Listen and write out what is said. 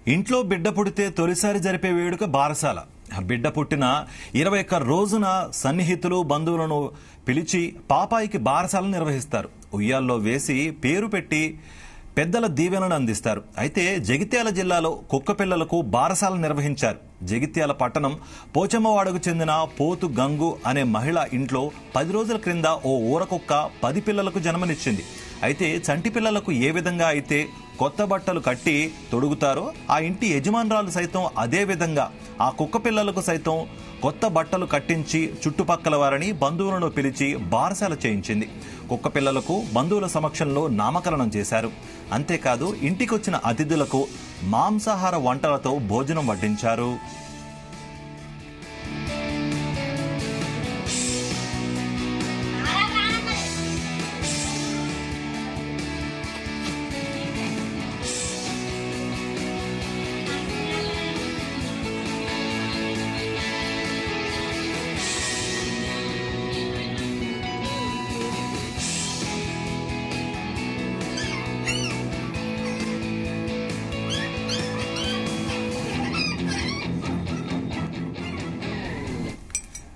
ఇంట్లో బిడ్డ పుడితే తొలిసారి జరిపే వేడుక బారసాల ఆ బిడ్డ పుట్టిన ఇరవై ఒక్క రోజున సన్నిహితులు బంధువులను పిలిచి పాపాయికి బారసాలను నిర్వహిస్తారు ఉయ్యాల్లో వేసి పేరు పెట్టి పెద్దల దీవెనను అందిస్తారు అయితే జగిత్యాల జిల్లాలో కుక్క పిల్లలకు బారసాల నిర్వహించారు జగిత్యాల పట్టణం పోచమ్మవాడకు చెందిన పోతు గంగు అనే మహిళ ఇంట్లో పది రోజుల క్రింద ఓ ఊరకుక్క పది పిల్లలకు జన్మనిచ్చింది అయితే చంటి పిల్లలకు ఏ విధంగా అయితే కొత్త బట్టలు కట్టి తొడుగుతారో ఆ ఇంటి యజమానురాలు సైతం అదే విధంగా ఆ కుక్క పిల్లలకు సైతం కొత్త బట్టలు కట్టించి చుట్టుపక్కల వారిని బంధువులను పిలిచి బారసాల చేయించింది కుక్క పిల్లలకు బంధువుల సమక్షంలో నామకరణం చేశారు అంతేకాదు ఇంటికొచ్చిన అతిథులకు మాంసాహార వంటలతో భోజనం వడ్డించారు